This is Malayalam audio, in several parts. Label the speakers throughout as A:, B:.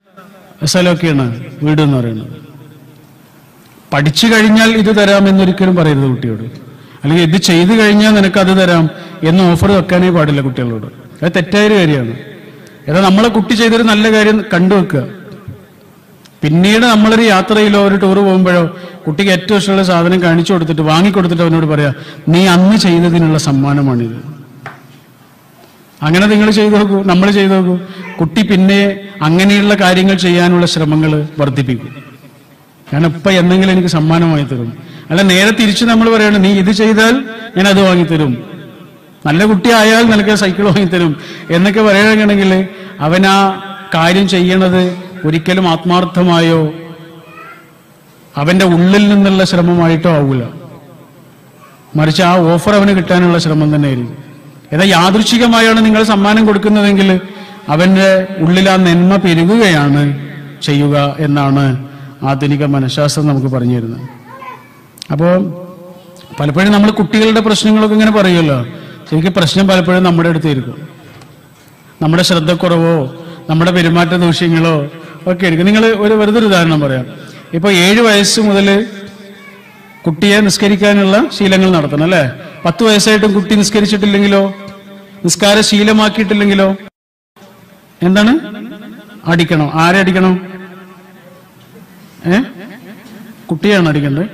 A: സ്ഥലമൊക്കെയാണ് വീട് എന്ന് പറയുന്നത് പഠിച്ചു കഴിഞ്ഞാൽ ഇത് തരാം എന്നൊരിക്കലും പറയരുത് കുട്ടിയോട് അല്ലെങ്കിൽ ഇത് ചെയ്തു കഴിഞ്ഞാൽ നിനക്ക് അത് തരാം എന്ന് ഓഫർ വെക്കാനേ പാടില്ല കുട്ടികളോട് അത് തെറ്റായൊരു കാര്യമാണ് ഏതാ നമ്മളെ കുട്ടി ചെയ്തൊരു നല്ല കാര്യം കണ്ടുവെക്കുക പിന്നീട് നമ്മളൊരു യാത്രയിലോ ഒരു ടൂർ പോകുമ്പോഴോ കുട്ടിക്ക് ഏറ്റവും ഇഷ്ടമുള്ള സാധനം കാണിച്ചു കൊടുത്തിട്ട് വാങ്ങിക്കൊടുത്തിട്ട് അവനോട് പറയാ നീ അന്ന് ചെയ്തതിനുള്ള സമ്മാനമാണിത് അങ്ങനെ നിങ്ങൾ ചെയ്തു നോക്കൂ നമ്മൾ ചെയ്തു നോക്കൂ കുട്ടി പിന്നെ അങ്ങനെയുള്ള കാര്യങ്ങൾ ചെയ്യാനുള്ള ശ്രമങ്ങൾ വർദ്ധിപ്പിക്കും ഞാൻ ഇപ്പൊ എന്തെങ്കിലും എനിക്ക് സമ്മാനമായി തരും അല്ല നേരെ തിരിച്ച് നമ്മൾ പറയണം നീ ഇത് ചെയ്താൽ ഞാൻ അത് വാങ്ങിത്തരും നല്ല കുട്ടി ആയാൽ നിനക്ക് സൈക്കിൾ വാങ്ങിത്തരും എന്നൊക്കെ പറയുകയാണെങ്കിൽ അവൻ ആ കാര്യം ചെയ്യണത് ഒരിക്കലും ആത്മാർത്ഥമായോ അവന്റെ ഉള്ളിൽ നിന്നുള്ള ശ്രമമായിട്ടോ ആവൂല മറിച്ച് ആ ഓഫർ അവന് കിട്ടാനുള്ള ശ്രമം തന്നെയായിരിക്കും ഏതാ യാദൃച്ഛികമായാണ് നിങ്ങൾ സമ്മാനം കൊടുക്കുന്നതെങ്കിൽ അവന്റെ ഉള്ളിൽ ആ നന്മ പെരുകുകയാണ് ചെയ്യുക എന്നാണ് ആധുനിക മനഃശാസ്ത്രം നമുക്ക് പറഞ്ഞു തരുന്നത് അപ്പോൾ പലപ്പോഴും നമ്മൾ കുട്ടികളുടെ പ്രശ്നങ്ങളൊക്കെ ഇങ്ങനെ പറയുമല്ലോ ശരിക്കും പ്രശ്നം പലപ്പോഴും നമ്മുടെ അടുത്തായിരിക്കും നമ്മുടെ ശ്രദ്ധക്കുറവോ നമ്മുടെ പെരുമാറ്റ ദൂഷ്യങ്ങളോ ഒക്കെ ആയിരിക്കും നിങ്ങൾ ഒരു വെറുതെ ഒരു ഉദാഹരണം പറയാം ഇപ്പൊ ഏഴ് വയസ്സ് മുതൽ കുട്ടിയെ നിസ്കരിക്കാനുള്ള ശീലങ്ങൾ നടത്തണം അല്ലെ പത്ത് വയസ്സായിട്ടും കുട്ടി നിസ്കരിച്ചിട്ടില്ലെങ്കിലോ നിസ്കാര ശീലമാക്കിയിട്ടില്ലെങ്കിലോ എന്താണ് അടിക്കണം ആരെ അടിക്കണം ഏ കുട്ടിയാണ് അടിക്കേണ്ടത്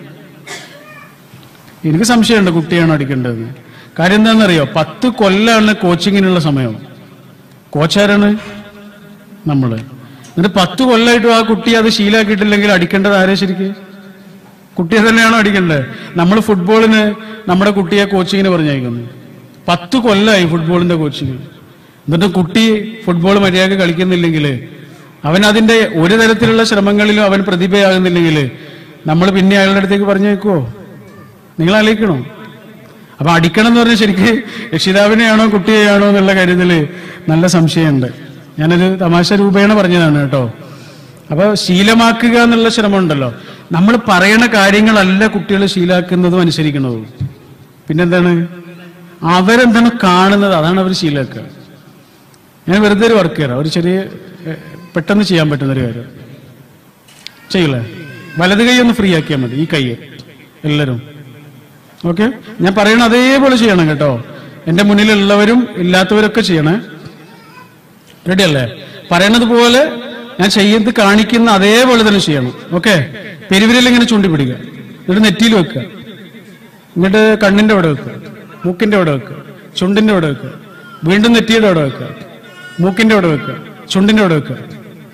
A: എനിക്ക് സംശയമുണ്ട് കുട്ടിയാണ് അടിക്കേണ്ടത് കാര്യം എന്താണെന്നറിയോ പത്ത് കൊല്ലാണ് കോച്ചിങ്ങിനുള്ള സമയം കോച്ചാരാണ് നമ്മള് എന്നിട്ട് പത്ത് കൊല്ലമായിട്ടും ആ കുട്ടി അത് ശീലാക്കിയിട്ടില്ലെങ്കിൽ അടിക്കേണ്ടത് ആരെ ശരിക്ക് കുട്ടിയെ തന്നെയാണോ അടിക്കേണ്ടത് നമ്മൾ ഫുട്ബോളിന് നമ്മുടെ കുട്ടിയെ കോച്ചിങ്ങിന് പറഞ്ഞയക്കുന്നു പത്ത് കൊല്ലമായി ഫുട്ബോളിന്റെ കോച്ചിങ് എന്നിട്ട് കുട്ടി ഫുട്ബോൾ മര്യാദ കളിക്കുന്നില്ലെങ്കിൽ അവൻ അതിന്റെ ഒരു തരത്തിലുള്ള ശ്രമങ്ങളിലും അവൻ പ്രതിഭയാകുന്നില്ലെങ്കിൽ നമ്മൾ പിന്നെ അയാളുടെ അടുത്തേക്ക് പറഞ്ഞേക്കുവോ നിങ്ങൾ ആലോചിക്കണോ അപ്പൊ അടിക്കണം എന്ന് പറഞ്ഞാൽ ശരിക്ക് രക്ഷിതാവിനെയാണോ കുട്ടിയെയാണോ എന്നുള്ള കാര്യത്തിൽ നല്ല സംശയമുണ്ട് ഞാനൊരു തമാശ രൂപേണ പറഞ്ഞതാണ് കേട്ടോ അപ്പൊ ശീലമാക്കുക എന്നുള്ള ശ്രമമുണ്ടല്ലോ നമ്മൾ പറയണ കാര്യങ്ങളല്ല കുട്ടികൾ ശീലാക്കുന്നതും അനുസരിക്കുന്നതും പിന്നെന്താണ് അവരെന്താണ് കാണുന്നത് അതാണ് അവർ ശീലാക്കുക ഞാൻ വെറുതെ ഒരു വർക്ക് ചെയ്യാം ഒരു ചെറിയ എ, പെട്ടെന്ന് ചെയ്യാൻ പറ്റുന്ന ഒരു കാര്യം ചെയ്യില്ലേ വലത് കൈ ഒന്ന് ഫ്രീ ആക്കിയാൽ മതി ഈ കൈ എല്ലാവരും ഓക്കെ ഞാൻ പറയണ അതേപോലെ ചെയ്യണം കേട്ടോ എന്റെ മുന്നിലുള്ളവരും ഇല്ലാത്തവരൊക്കെ ചെയ്യണേ റെഡി അല്ലേ പറയണത് പോലെ ഞാൻ ചെയ്യുന്നത് കാണിക്കുന്ന അതേപോലെ തന്നെ ചെയ്യണം ഓക്കെ പെരുവിരൽ ഇങ്ങനെ ചൂണ്ടിപ്പിടിക്കുക എന്നിട്ട് നെറ്റിയിൽ വെക്കുക എന്നിട്ട് കണ്ണിന്റെ അവിടെ വെക്കുക മൂക്കിന്റെ അവിടെ വെക്കുക ചുണ്ടിന്റെ അവിടെ വെക്കുക വീണ്ടും നെറ്റിയുടെ അവിടെ വെക്കുക മൂക്കിന്റെ അവിടെ വെക്കുക ചുണ്ടിന്റെ അവിടെ വെക്കുക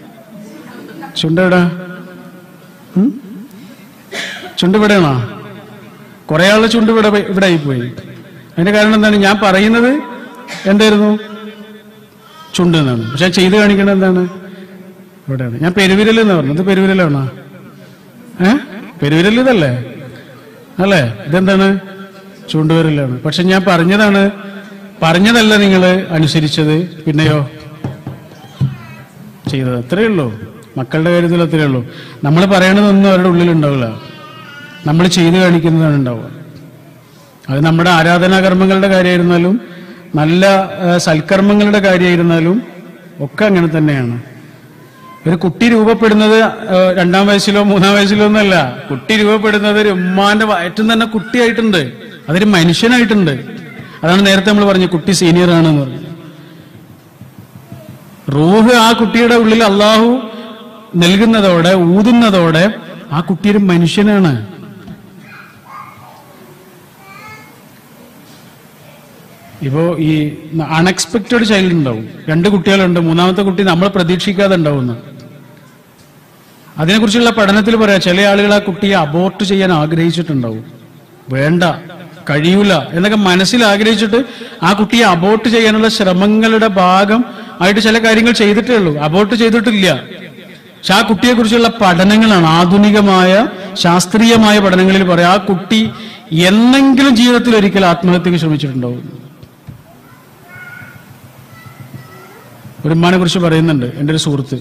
A: ചുണ്ട് എവിടെ ഉം? ചുണ്ട് ഇവിടെയാണോ കുറെ ആളുടെ ചുണ്ട് ഇവിടെ ഇവിടെ ആയിപ്പോയി അതിന്റെ കാരണം എന്താണ് ഞാൻ പറയുന്നത് എന്തായിരുന്നു ചുണ്ട് എന്നാണ് പക്ഷെ ചെയ്ത് കാണിക്കണത് എന്താണ് ഇവിടെയാണ് ഞാൻ പെരുവിരൽ എന്ന് പറഞ്ഞത് പെരുവിരലാണോ ഏ പെരുവിരൽ ഇതല്ലേ അല്ലേ ഇതെന്താണ് ചൂണ്ടുവിരലാണ് പക്ഷെ ഞാൻ പറഞ്ഞതാണ് പറഞ്ഞതല്ല നിങ്ങൾ അനുസരിച്ചത് പിന്നെയോ ചെയ്തത് അത്രയേ ഉള്ളൂ മക്കളുടെ കാര്യത്തിൽ അത്രയേ ഉള്ളൂ നമ്മൾ പറയണതൊന്നും അവരുടെ ഉള്ളിൽ ഉണ്ടാവില്ല നമ്മൾ ചെയ്തു കാണിക്കുന്നതാണ് ഉണ്ടാവുക അത് നമ്മുടെ ആരാധനാ കർമ്മങ്ങളുടെ കാര്യമായിരുന്നാലും നല്ല ആ, സൽക്കർമ്മങ്ങളുടെ കാര്യമായിരുന്നാലും ഒക്കെ അങ്ങനെ തന്നെയാണ് ഒരു കുട്ടി രൂപപ്പെടുന്നത് ആ, രണ്ടാം വയസ്സിലോ മൂന്നാം വയസ്സിലോ ഒന്നല്ല കുട്ടി രൂപപ്പെടുന്നത് ഒരു ഉമ്മാന്റെ വയറ്റും തന്നെ കുട്ടിയായിട്ടുണ്ട് അതൊരു മനുഷ്യനായിട്ടുണ്ട് അതാണ് നേരത്തെ നമ്മൾ പറഞ്ഞു കുട്ടി സീനിയർ ആണെന്ന് പറഞ്ഞു റൂഹ് ആ കുട്ടിയുടെ ഉള്ളിൽ അള്ളാഹു നൽകുന്നതോടെ ഊതുന്നതോടെ ആ കുട്ടി ഒരു മനുഷ്യനാണ് ഇപ്പോ ഈ അൺഎക്സ്പെക്റ്റഡ് ചൈൽഡ് ഉണ്ടാവും രണ്ട് കുട്ടികളുണ്ട് മൂന്നാമത്തെ കുട്ടി നമ്മൾ പ്രതീക്ഷിക്കാതെ ഉണ്ടാവുന്നു അതിനെക്കുറിച്ചുള്ള പഠനത്തിൽ പറയാം ചില ആളുകൾ ആ കുട്ടിയെ അബോർട്ട് ചെയ്യാൻ ആഗ്രഹിച്ചിട്ടുണ്ടാവും വേണ്ട കഴിയൂല എന്നൊക്കെ മനസ്സിൽ ആഗ്രഹിച്ചിട്ട് ആ കുട്ടിയെ അബോർട്ട് ചെയ്യാനുള്ള ശ്രമങ്ങളുടെ ഭാഗം ആയിട്ട് ചില കാര്യങ്ങൾ ചെയ്തിട്ടേ ഉള്ളൂ അബോർട്ട് ചെയ്തിട്ടില്ല പക്ഷെ ആ കുട്ടിയെ കുറിച്ചുള്ള പഠനങ്ങളാണ് ആധുനികമായ ശാസ്ത്രീയമായ പഠനങ്ങളിൽ പറയാം ആ കുട്ടി എന്നെങ്കിലും ജീവിതത്തിൽ ഒരിക്കൽ ആത്മഹത്യക്ക് ശ്രമിച്ചിട്ടുണ്ടാവും ഒരു ഉമ്മാനെ കുറിച്ച് പറയുന്നുണ്ട് എൻ്റെ ഒരു സുഹൃത്ത്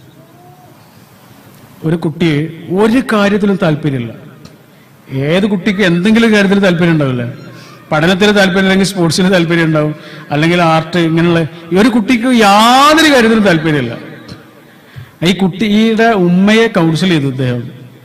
A: ഒരു കുട്ടിയെ ഒരു കാര്യത്തിലും താല്പര്യമില്ല ഏത് കുട്ടിക്ക് എന്തെങ്കിലും കാര്യത്തിൽ താല്പര്യം ഉണ്ടാവില്ല പഠനത്തിൽ താല്പര്യം അല്ലെങ്കിൽ സ്പോർട്സിന് താല്പര്യം ഉണ്ടാവും അല്ലെങ്കിൽ ആർട്ട് ഇങ്ങനെയുള്ള ഈ ഒരു കുട്ടിക്ക് യാതൊരു കാര്യത്തിലും താല്പര്യമില്ല ഈ കുട്ടിയുടെ ഉമ്മയെ കൗൺസിൽ ചെയ്തു അദ്ദേഹം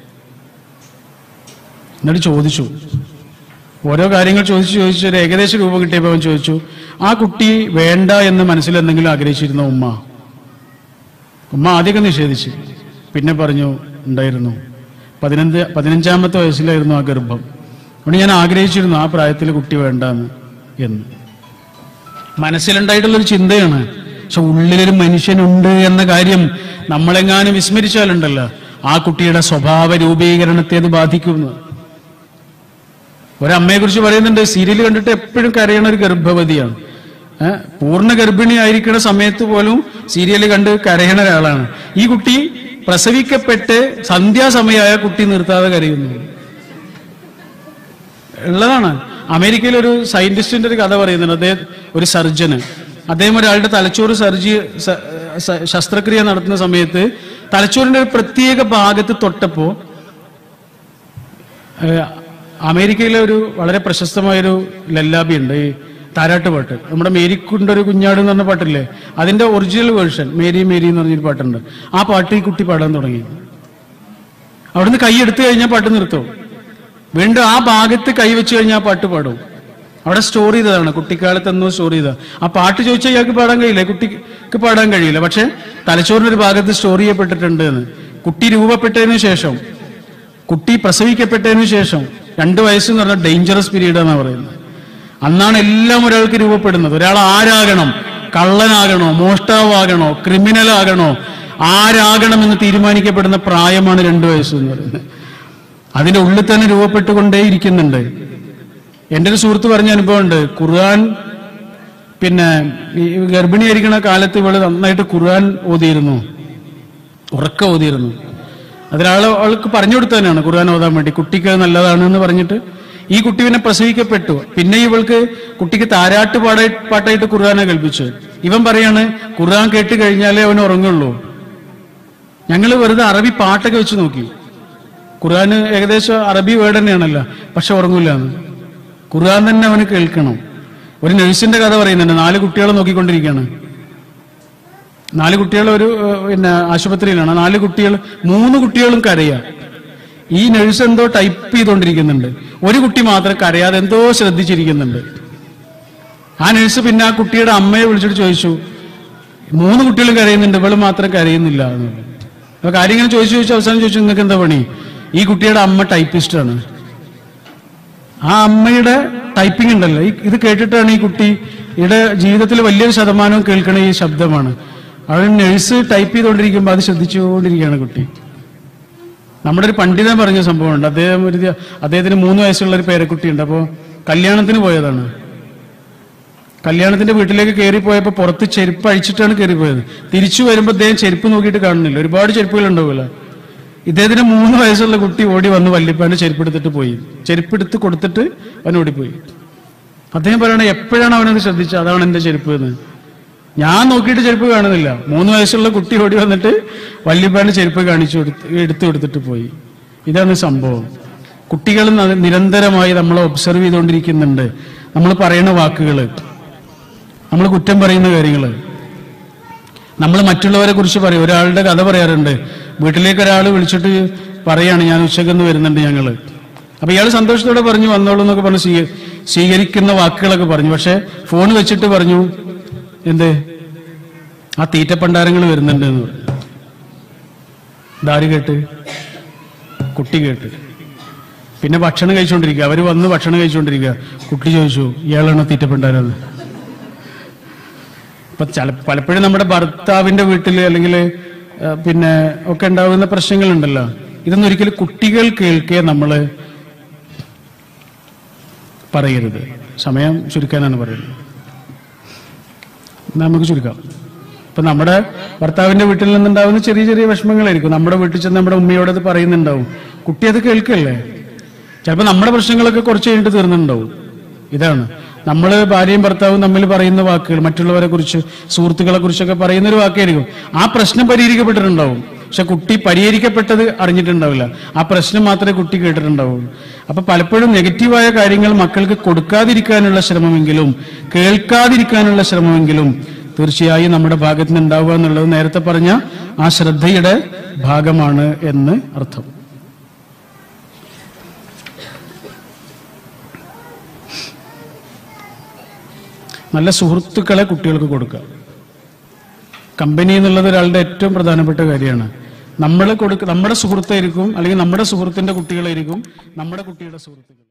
A: എന്നിട്ട് ചോദിച്ചു ഓരോ കാര്യങ്ങൾ ചോദിച്ചു ചോദിച്ചു ഒരു ഏകദേശ രൂപം കിട്ടിയപ്പോൾ അവൻ ചോദിച്ചു ആ കുട്ടി വേണ്ട എന്ന് മനസ്സിൽ എന്തെങ്കിലും ആഗ്രഹിച്ചിരുന്ന ഉമ്മ ഉമ്മ ആദ്യമൊക്കെ നിഷേധിച്ചു പിന്നെ പറഞ്ഞു ഉണ്ടായിരുന്നു പതിനഞ്ച് പതിനഞ്ചാമത്തെ വയസ്സിലായിരുന്നു ആ ഗർഭം അതുകൊണ്ട് ഞാൻ ആഗ്രഹിച്ചിരുന്നു ആ പ്രായത്തിൽ കുട്ടി വേണ്ടെന്ന് എന്ന് മനസ്സിലുണ്ടായിട്ടുള്ളൊരു ചിന്തയാണ് പക്ഷെ ഉള്ളിലൊരു മനുഷ്യനുണ്ട് എന്ന കാര്യം നമ്മളെങ്ങാനും വിസ്മരിച്ചാലുണ്ടല്ലോ ആ കുട്ടിയുടെ സ്വഭാവ രൂപീകരണത്തെ അത് ബാധിക്കുന്നു ഒരമ്മയെ കുറിച്ച് പറയുന്നുണ്ട് സീരിയൽ കണ്ടിട്ട് എപ്പോഴും കരയണ ഒരു ഗർഭവതിയാണ് ഏഹ് പൂർണ്ണ ഗർഭിണി ആയിരിക്കുന്ന സമയത്ത് പോലും സീരിയൽ കണ്ട് കരയണ ഒരാളാണ് ഈ കുട്ടി പ്രസവിക്കപ്പെട്ട് സന്ധ്യാസമയമായ കുട്ടി നിർത്താതെ കരയുന്നു ഉള്ളതാണ് അമേരിക്കയിൽ ഒരു സയന്റിസ്റ്റിന്റെ ഒരു കഥ പറയുന്നുണ്ട് അദ്ദേഹം ഒരു സർജന് അദ്ദേഹം ഒരാളുടെ തലച്ചോറ് സർജി സ- സ- ശസ്ത്രക്രിയ നടത്തുന്ന സമയത്ത് തലച്ചോറിന്റെ ഒരു പ്രത്യേക ഭാഗത്ത് തൊട്ടപ്പോ ഏഹ് അമേരിക്കയിലെ ഒരു വളരെ പ്രശസ്തമായൊരു ലല്ലാബി ഉണ്ട് ഈ താരാട്ട് പാട്ട് നമ്മുടെ മേരിക്കുണ്ട് ഒരു കുഞ്ഞാട് എന്ന് പറഞ്ഞ പാട്ടില്ലേ അതിന്റെ ഒറിജിനൽ വേർഷൻ മേരി മേരി എന്ന് പറഞ്ഞൊരു പാട്ടുണ്ട് ആ പാട്ട് ഈ കുട്ടി പാടാൻ തുടങ്ങി അവിടുന്ന് കൈ എടുത്തു കഴിഞ്ഞാൽ പാട്ട് നിർത്തും വീണ്ടും ആ ഭാഗത്ത് കൈ വെച്ച് കഴിഞ്ഞാൽ ആ പാട്ട് പാടും അവിടെ സ്റ്റോർ ചെയ്തതാണ് കുട്ടിക്കാലത്ത് എന്നോ സ്റ്റോർ ചെയ്ത ആ പാട്ട് ചോദിച്ചാൽ ഇയാൾക്ക് പാടാൻ കഴിയില്ല കുട്ടിക്ക് പാടാൻ കഴിയില്ല പക്ഷെ തലച്ചോറിന്റെ ഒരു ഭാഗത്ത് സ്റ്റോർ ചെയ്യപ്പെട്ടിട്ടുണ്ട് എന്ന് കുട്ടി രൂപപ്പെട്ടതിന് ശേഷം കുട്ടി പ്രസവിക്കപ്പെട്ടതിന് ശേഷം രണ്ടു വയസ്സെന്ന് പറഞ്ഞാൽ ഡേഞ്ചറസ് പീരീഡ് എന്നാണ് പറയുന്നത് അന്നാണ് എല്ലാം ഒരാൾക്ക് രൂപപ്പെടുന്നത് ഒരാൾ ആരാകണം കള്ളനാകണോ മോഷ്ടാവാകണോ ക്രിമിനൽ ആകണോ ആരാകണമെന്ന് തീരുമാനിക്കപ്പെടുന്ന പ്രായമാണ് രണ്ടു വയസ്സ് എന്ന് പറയുന്നത് അതിന്റെ ഉള്ളിൽ തന്നെ രൂപപ്പെട്ടുകൊണ്ടേ ഇരിക്കുന്നുണ്ട് എൻ്റെ ഒരു സുഹൃത്ത് പറഞ്ഞ അനുഭവമുണ്ട് ഖുർആൻ പിന്നെ ഈ ഗർഭിണിയായിരിക്കുന്ന കാലത്ത് ഇവള് നന്നായിട്ട് ഖുർആൻ ഓതിയിരുന്നു ഉറക്ക ഓതിയിരുന്നു അതിലാള് അവൾക്ക് പറഞ്ഞു കൊടുത്തു തന്നെയാണ് ഖുർആൻ ഓതാൻ വേണ്ടി കുട്ടിക്ക് അത് നല്ലതാണ് എന്ന് പറഞ്ഞിട്ട് ഈ കുട്ടി പിന്നെ പ്രസവിക്കപ്പെട്ടു പിന്നെ ഇവൾക്ക് കുട്ടിക്ക് താരാട്ട് പാട പാട്ടായിട്ട് ഖുർആനെ കൽപ്പിച്ചു ഇവൻ പറയാണ് ഖുർആൻ കേട്ട് കഴിഞ്ഞാലേ അവൻ ഉറങ്ങുള്ളൂ ഞങ്ങൾ വെറുതെ അറബി പാട്ടൊക്കെ വെച്ച് നോക്കി ഖുർആൻ ഏകദേശം അറബി വേർഡ് തന്നെയാണല്ലോ പക്ഷെ ഉറങ്ങൂല എന്ന് ഖുർആൻ തന്നെ അവന് കേൾക്കണം ഒരു നഴ്സിന്റെ കഥ പറയുന്നുണ്ട് നാല് കുട്ടികളെ നോക്കിക്കൊണ്ടിരിക്കുകയാണ് നാല് കുട്ടികൾ ഒരു ഏഹ്, പിന്നെ ആശുപത്രിയിലാണ് നാല് കുട്ടികൾ മൂന്ന് കുട്ടികളും കരയുക ഈ നഴ്സ് എന്തോ ടൈപ്പ് ചെയ്തുകൊണ്ടിരിക്കുന്നുണ്ട് ഒരു കുട്ടി മാത്രം കരയാതെ എന്തോ ശ്രദ്ധിച്ചിരിക്കുന്നുണ്ട് ആ നഴ്സ് പിന്നെ ആ കുട്ടിയുടെ അമ്മയെ വിളിച്ചിട്ട് ചോദിച്ചു മൂന്ന് കുട്ടികളും കരയുന്നുണ്ട് ഇവള് മാത്രം കരയുന്നില്ല എന്ന് പറഞ്ഞു. അപ്പൊ കാര്യങ്ങൾ ചോദിച്ചു ചോദിച്ചു അവസാനം ചോദിച്ചു നിങ്ങൾക്ക് എന്താ പണി ഈ കുട്ടിയുടെ അമ്മ ടൈപ്പിസ്റ്റാണ് ആ അമ്മയുടെ ടൈപ്പിംഗ് ഉണ്ടല്ലോ ഈ ഇത് കേട്ടിട്ടാണ് ഈ കുട്ടിയുടെ ജീവിതത്തിൽ വലിയൊരു ശതമാനവും കേൾക്കണ ഈ ശബ്ദമാണ് അവൻ നഴ്സ് ടൈപ്പ് ചെയ്തുകൊണ്ടിരിക്കുമ്പോൾ അത് ശ്രദ്ധിച്ചുകൊണ്ടിരിക്കുകയാണ് കുട്ടി നമ്മുടെ ഒരു പണ്ഡിതൻ പറഞ്ഞ സംഭവമുണ്ട് അദ്ദേഹം ഒരു ദി- അദ്ദേഹത്തിന് മൂന്ന് വയസ്സുള്ള ഒരു പേരക്കുട്ടിയുണ്ട് അപ്പോൾ കല്യാണത്തിന് പോയതാണ് കല്യാണത്തിന്റെ വീട്ടിലേക്ക് കയറി പോയപ്പോൾ പുറത്ത് ചെരുപ്പ് അഴിച്ചിട്ടാണ് കയറി പോയത് തിരിച്ചു വരുമ്പോൾ അദ്ദേഹം ചെരുപ്പ് നോക്കിയിട്ട് കാണുന്നില്ല ഒരുപാട് ചെരുപ്പുകൾ ഉണ്ടാവില്ല ഇദ്ദേഹത്തിന് മൂന്ന് വയസ്സുള്ള കുട്ടി ഓടി വന്ന് വല്യപ്പാന്റെ ചെരുപ്പ് എടുത്തിട്ട് പോയി ചെരുപ്പ് എടുത്ത് കൊടുത്തിട്ട് അവൻ ഓടിപ്പോയി അദ്ദേഹം പറയണ എപ്പോഴാണ് അവനത് ശ്രദ്ധിച്ചത് അതാണ് എന്റെ ചെരുപ്പ് എന്ന് ഞാൻ നോക്കിയിട്ട് ചെരുപ്പ് കാണുന്നില്ല മൂന്ന് വയസ്സുള്ള കുട്ടി ഓടി വന്നിട്ട് വല്യപ്പാന്റെ ചെരുപ്പ് കാണിച്ചു കൊടുത്ത് എടുത്തു കൊടുത്തിട്ട് പോയി ഇതാണ് സംഭവം കുട്ടികൾ ന- നിരന്തരമായി നമ്മളെ ഒബ്സർവ് ചെയ്തുകൊണ്ടിരിക്കുന്നുണ്ട് നമ്മൾ പറയുന്ന വാക്കുകൾ നമ്മൾ കുറ്റം പറയുന്ന കാര്യങ്ങൾ നമ്മൾ മറ്റുള്ളവരെ കുറിച്ച് പറയും ഒരാളുടെ കഥ പറയാറുണ്ട് വീട്ടിലേക്ക് ഒരാൾ വിളിച്ചിട്ട് പറയാണ് ഞാൻ ഉച്ചക്കെന്ന് വരുന്നുണ്ട് ഞങ്ങള് അപ്പൊ ഇയാൾ സന്തോഷത്തോടെ പറഞ്ഞു വന്നോളൂ എന്നൊക്കെ പറഞ്ഞ് സ്വീക- സ്വീകരിക്കുന്ന വാക്കുകളൊക്കെ പറഞ്ഞു പക്ഷെ ഫോൺ വെച്ചിട്ട് പറഞ്ഞു എന്ത് ആ തീറ്റപ്പണ്ടാരങ്ങൾ വരുന്നുണ്ട് എന്ന് പറഞ്ഞു ദാരി കേട്ട് കുട്ടി കേട്ട് പിന്നെ ഭക്ഷണം കഴിച്ചുകൊണ്ടിരിക്കുക അവര് വന്ന് ഭക്ഷണം കഴിച്ചുകൊണ്ടിരിക്കുക കുട്ടി ചോദിച്ചു ഇയാളാണോ തീറ്റപ്പണ്ടാരെന്ന് ഇപ്പൊ ചില പലപ്പോഴും നമ്മുടെ ഭർത്താവിന്റെ വീട്ടിൽ അല്ലെങ്കിൽ പിന്നെ ഒക്കെ ഉണ്ടാകുന്ന പ്രശ്നങ്ങളുണ്ടല്ലോ ഇതൊന്നും ഒരിക്കലും കുട്ടികൾ കേൾക്കെ നമ്മള് പറയരുത് സമയം ചുരുക്കാനാണ് പറയുന്നത് എന്നാ നമുക്ക് ചുരുക്കാം ഇപ്പൊ നമ്മുടെ ഭർത്താവിന്റെ വീട്ടിൽ നിന്നുണ്ടാവുന്ന ചെറിയ ചെറിയ വിഷമങ്ങളായിരിക്കും നമ്മുടെ വീട്ടിൽ ചെന്ന് നമ്മുടെ ഉമ്മയോട് അത് പറയുന്നുണ്ടാവും കുട്ടി അത് കേൾക്കല്ലേ ചിലപ്പോൾ നമ്മുടെ പ്രശ്നങ്ങളൊക്കെ കുറച്ച് കഴിഞ്ഞിട്ട് തീർന്നിട്ടുണ്ടാവും ഇതാണ് നമ്മൾ ഭാര്യയും ഭർത്താവും തമ്മിൽ പറയുന്ന വാക്കുകൾ മറ്റുള്ളവരെ കുറിച്ച് സുഹൃത്തുക്കളെ കുറിച്ചൊക്കെ പറയുന്ന ഒരു വാക്കായിരിക്കും ആ പ്രശ്നം പരിഹരിക്കപ്പെട്ടിട്ടുണ്ടാവും പക്ഷെ കുട്ടി പരിഹരിക്കപ്പെട്ടത് അറിഞ്ഞിട്ടുണ്ടാവില്ല ആ പ്രശ്നം മാത്രമേ കുട്ടി കേട്ടിട്ടുണ്ടാവുള്ളൂ അപ്പൊ പലപ്പോഴും നെഗറ്റീവായ കാര്യങ്ങൾ മക്കൾക്ക് കൊടുക്കാതിരിക്കാനുള്ള ശ്രമമെങ്കിലും കേൾക്കാതിരിക്കാനുള്ള ശ്രമമെങ്കിലും തീർച്ചയായും നമ്മുടെ ഭാഗത്ത് നിന്ന് ഉണ്ടാവുക എന്നുള്ളത് നേരത്തെ പറഞ്ഞ ആ ശ്രദ്ധയുടെ ഭാഗമാണ് എന്ന് അർത്ഥം നല്ല സുഹൃത്തുക്കളെ കുട്ടികൾക്ക് കൊടുക്കുക കമ്പനി എന്നുള്ളത് ഒരാളുടെ ഏറ്റവും പ്രധാനപ്പെട്ട കാര്യമാണ് നമ്മൾ കൊടുക്ക നമ്മുടെ സുഹൃത്തായിരിക്കും അല്ലെങ്കിൽ നമ്മുടെ സുഹൃത്തിന്റെ കുട്ടികളായിരിക്കും നമ്മുടെ കുട്ടിയുടെ സുഹൃത്തുക്കൾ